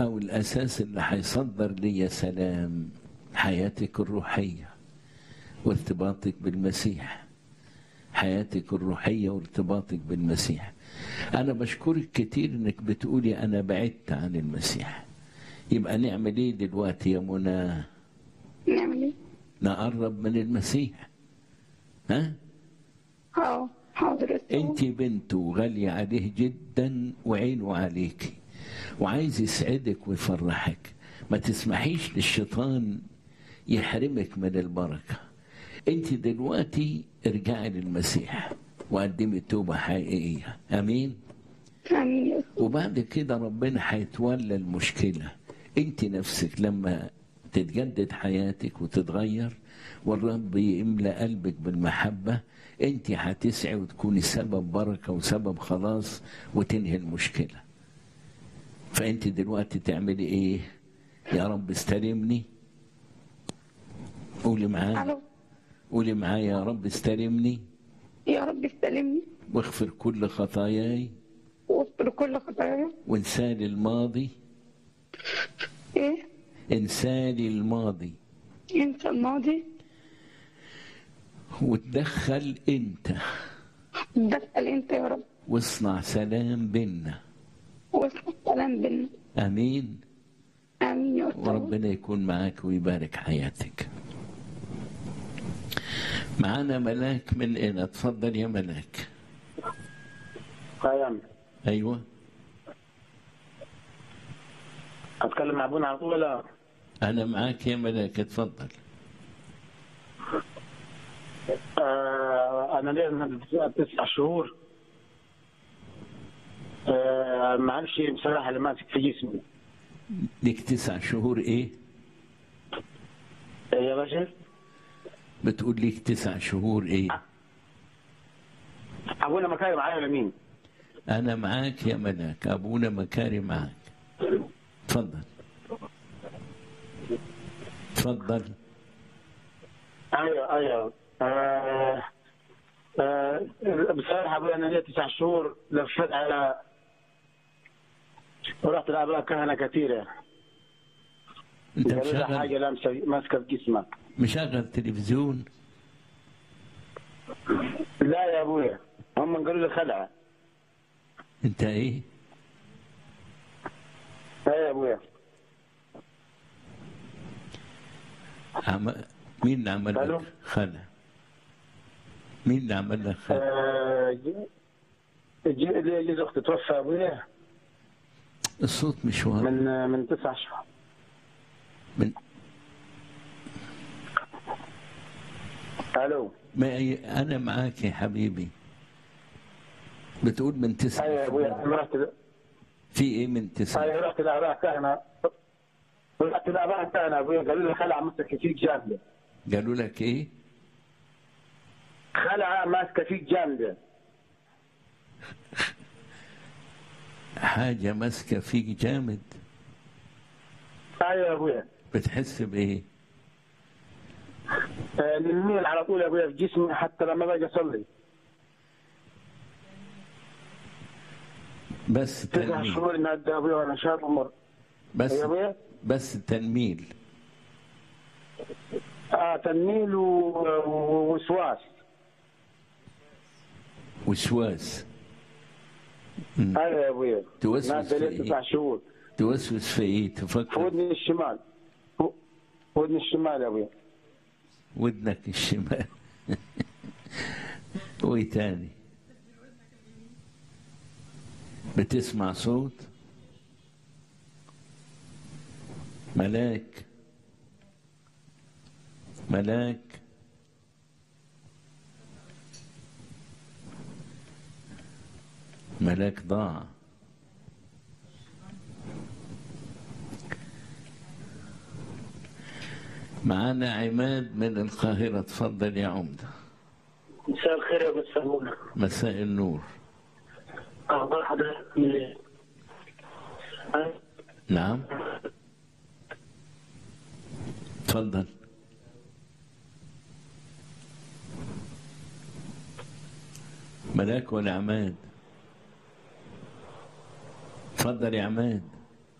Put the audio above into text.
أو الأساس اللي هيصدر لي سلام حياتك الروحية وارتباطك بالمسيح حياتك الروحية وارتباطك بالمسيح أنا بشكرك كتير إنك بتقولي أنا بعدت عن المسيح يبقى نعمل إيه دلوقتي يا منى نعمل ايه؟ نقرب من المسيح ها اه حاضر يا أستاذ. انت بنته غالية عليه جدا وعينه عليكي وعايز يسعدك ويفرحك ما تسمحيش للشيطان يحرمك من البركة انت دلوقتي ارجعي للمسيح وقدمي توبة حقيقية امين امين يا أستاذ. وبعد كده ربنا هيتولى المشكلة انت نفسك لما تتجدد حياتك وتتغير والرب يملى قلبك بالمحبة انت هتسعي وتكوني سبب بركة وسبب خلاص وتنهي المشكلة فانت دلوقتي تعملي ايه يا رب استلمني قولي معايا الو قولي معايا يا رب استلمني يا رب استلمني واغفر كل خطاياي واغفر كل خطاياي وانساني الماضي ايه انساني الماضي انت الماضي وتدخل انت دخل انت يا رب واصنع سلام بينا واصنع سلام بينا امين امين يا استاذ وربنا يكون معاك ويبارك حياتك معانا ملاك من هنا اتفضل يا ملاك قيم ايوه اتكلم مع ابونا على طول ولا انا معاك يا ملاك اتفضل آه انا ليا تسع شهور آه ما اعرفش بصراحه اللي ماسك في جسمي ليك تسع شهور ايه آه يا باشا بتقول ليك تسع شهور ايه ابونا مكاري معايا ولا مين؟ انا معاك يا ملاك ابونا مكاري معاك اتفضل اتفضل ايوه ايوه آه آه بصراحه ابونا انا ليا تسع شهور لفت على ورحت لاباء كهنه كثيره انت قالوا لي مشغل حاجه لامسه ماسكه في جسمك مشغل تلفزيون لا يا ابويا هم قالوا لي خلعه انت ايه لا يا ابويا عم... مين اللي عمل ألو؟ لك خلع مين اللي عمل لك خلع آه، ج- ج- جوز اختي توفى ابويا الصوت مش واضح من من تسع شهور من الو ما ي... انا معاك يا حبيبي بتقول من تسعة ايوه يا ابويا شهور. أنا رحت في ايه من تسعة ايوه رحت لاباء كهنه رحت لاباء كهنه ابويا قالوا لي خلعه ماسكه فيك جامده قالوا لك ايه خلعه ماسكه فيك جامده حاجة ماسكة فيك جامد ايوه يا ابويا بتحس بايه آه، اليمين على طول يا ابويا في جسمي حتى لما باجي اصلي بس تسع تنميل شهور نادى يا ابويا وانا شاب عمر بس يا ابويا بس تنميل اه تنميل و- و- ووسواس وسواس ايوه يا ابويا توسوس نادى لي في تسع إيه؟ شهور توسوس في ايه في تفكر ودني الشمال في ودني الشمال يا ابويا ودنك الشمال وايه تاني بتسمع صوت ملاك ملاك ملاك ضاع معانا عماد من القاهرة اتفضل يا عمدة مساء الخير يا ابو سمونه مساء النور اخبار حضرتك من ايه؟ أه؟ نعم تفضل ملاك ولا عماد تفضل يا عماد